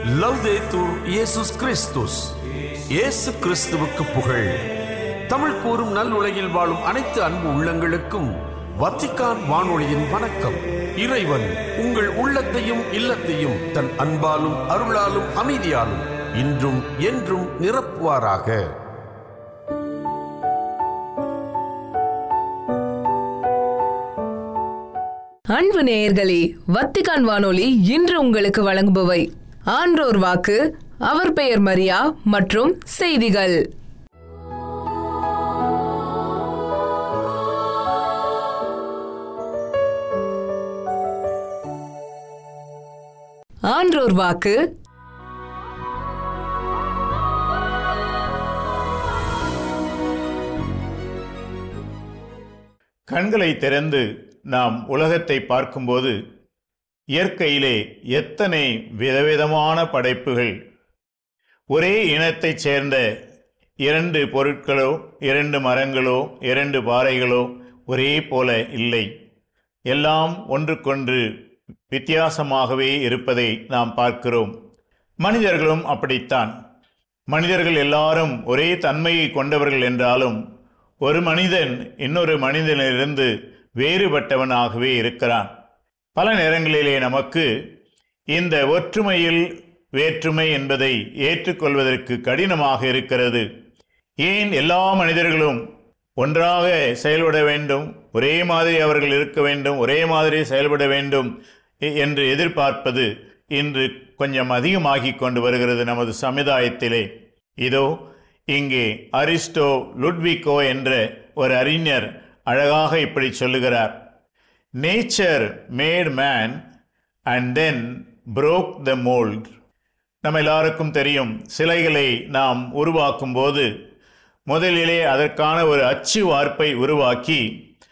லவ்தேத்தூர் இயேசுஸ் கிறிஸ்துஸ் இயேசு கிறிஸ்துவுக்கு புகழ் தமிழ் கூறும் நல் உலகில் வாழும் அனைத்து அன்பு உள்ளங்களுக்கும் வத்திக்கான் வானொலியின் வணக்கம் இறைவன் உங்கள் உள்ளத்தையும் இல்லத்தையும் தன் அன்பாலும் அருளாலும் அமைதியாலும் இன்றும் என்றும் நிரப்புவாராக அன்பு நேயர்களே வத்திகான் வானொலி இன்று உங்களுக்கு வழங்குபவை ஆன்றோர் வாக்கு அவர் பெயர் மரியா மற்றும் செய்திகள் ஆன்றோர் வாக்கு கண்களை திறந்து நாம் உலகத்தை பார்க்கும்போது இயற்கையிலே எத்தனை விதவிதமான படைப்புகள் ஒரே இனத்தைச் சேர்ந்த இரண்டு பொருட்களோ இரண்டு மரங்களோ இரண்டு பாறைகளோ ஒரே போல இல்லை எல்லாம் ஒன்றுக்கொன்று வித்தியாசமாகவே இருப்பதை நாம் பார்க்கிறோம் மனிதர்களும் அப்படித்தான் மனிதர்கள் எல்லாரும் ஒரே தன்மையை கொண்டவர்கள் என்றாலும் ஒரு மனிதன் இன்னொரு மனிதனிலிருந்து வேறுபட்டவனாகவே இருக்கிறான் பல நேரங்களிலே நமக்கு இந்த ஒற்றுமையில் வேற்றுமை என்பதை ஏற்றுக்கொள்வதற்கு கடினமாக இருக்கிறது ஏன் எல்லா மனிதர்களும் ஒன்றாக செயல்பட வேண்டும் ஒரே மாதிரி அவர்கள் இருக்க வேண்டும் ஒரே மாதிரி செயல்பட வேண்டும் எ- என்று எதிர்பார்ப்பது இன்று கொஞ்சம் அதிகமாகிக் கொண்டு வருகிறது நமது சமுதாயத்திலே இதோ இங்கே அரிஸ்டோ லுட்விகோ என்ற ஒரு அறிஞர் அழகாக இப்படி சொல்லுகிறார் nature made man and then broke the mold நம்ம எல்லாருக்கும் தெரியும் சிலைகளை நாம் உருவாக்கும் போது முதலிலே அதற்கான ஒரு அச்சு வார்ப்பை உருவாக்கி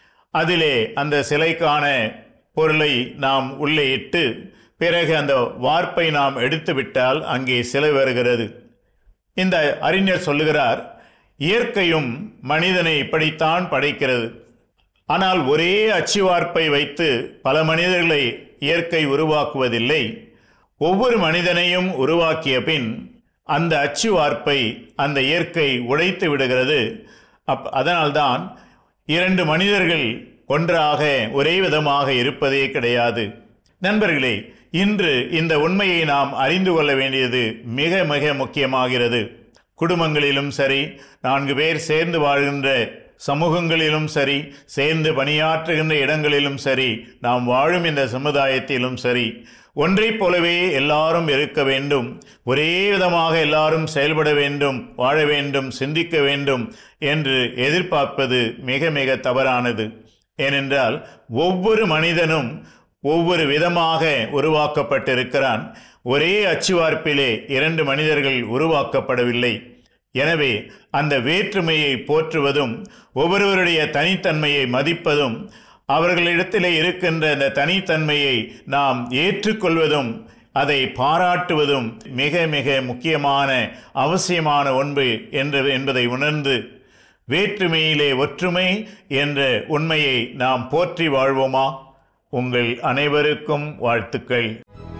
அதிலே அந்த சிலைக்கான பொருளை நாம் உள்ளே இட்டு பிறகு அந்த வார்ப்பை நாம் எடுத்து விட்டால் அங்கே சிலை வருகிறது இந்த அறிஞர் சொல்லுகிறார் இயற்கையும் மனிதனை இப்படித்தான் படைக்கிறது ஆனால் ஒரே அச்சுவார்ப்பை வைத்து பல மனிதர்களை இயற்கை உருவாக்குவதில்லை ஒவ்வொரு மனிதனையும் உருவாக்கிய பின் அந்த அச்சுவார்ப்பை அந்த இயற்கை உடைத்து விடுகிறது அப் அதனால்தான் இரண்டு மனிதர்கள் ஒன்றாக ஒரே விதமாக இருப்பதே கிடையாது நண்பர்களே இன்று இந்த உண்மையை நாம் அறிந்து கொள்ள வேண்டியது மிக மிக முக்கியமாகிறது குடும்பங்களிலும் சரி நான்கு பேர் சேர்ந்து வாழ்கின்ற சமூகங்களிலும் சரி சேர்ந்து பணியாற்றுகின்ற இடங்களிலும் சரி நாம் வாழும் இந்த சமுதாயத்திலும் சரி ஒன்றைப் போலவே எல்லாரும் இருக்க வேண்டும் ஒரே விதமாக எல்லாரும் செயல்பட வேண்டும் வாழ வேண்டும் சிந்திக்க வேண்டும் என்று எதிர்பார்ப்பது மிக மிக தவறானது ஏனென்றால் ஒவ்வொரு மனிதனும் ஒவ்வொரு விதமாக உருவாக்கப்பட்டிருக்கிறான் ஒரே அச்சுவார்ப்பிலே இரண்டு மனிதர்கள் உருவாக்கப்படவில்லை எனவே அந்த வேற்றுமையை போற்றுவதும் ஒவ்வொருவருடைய தனித்தன்மையை மதிப்பதும் அவர்களிடத்திலே இருக்கின்ற அந்த தனித்தன்மையை நாம் ஏற்றுக்கொள்வதும் அதை பாராட்டுவதும் மிக மிக முக்கியமான அவசியமான ஒன்று என்று என்பதை உணர்ந்து வேற்றுமையிலே ஒற்றுமை என்ற உண்மையை நாம் போற்றி வாழ்வோமா உங்கள் அனைவருக்கும் வாழ்த்துக்கள்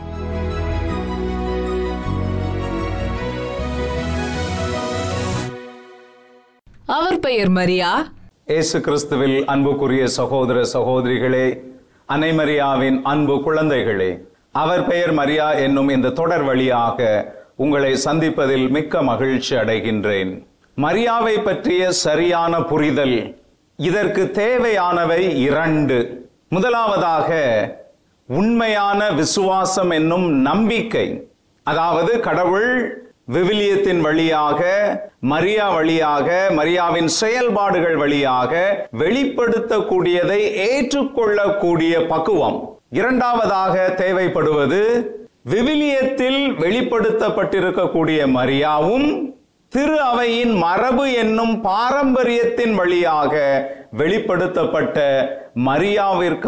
அவர் பெயர் மரியா இயேசு கிறிஸ்துவில் அன்புக்குரிய சகோதர சகோதரிகளே அன்னை மரியாவின் அன்பு குழந்தைகளே அவர் பெயர் மரியா என்னும் இந்த தொடர் வழியாக உங்களை சந்திப்பதில் மிக்க மகிழ்ச்சி அடைகின்றேன் மரியாவை பற்றிய சரியான புரிதல் இதற்கு தேவையானவை இரண்டு முதலாவதாக உண்மையான விசுவாசம் என்னும் நம்பிக்கை அதாவது கடவுள் விவிலியத்தின் வழியாக மரியா வழியாக மரியாவின் செயல்பாடுகள் வழியாக வெளிப்படுத்தக்கூடியதை ஏற்றுக்கொள்ளக்கூடிய பக்குவம் இரண்டாவதாக தேவைப்படுவது விவிலியத்தில் வெளிப்படுத்தப்பட்டிருக்கக்கூடிய மரியாவும் திரு அவையின் மரபு என்னும் பாரம்பரியத்தின் வழியாக வெளிப்படுத்தப்பட்ட மரியாவிற்கு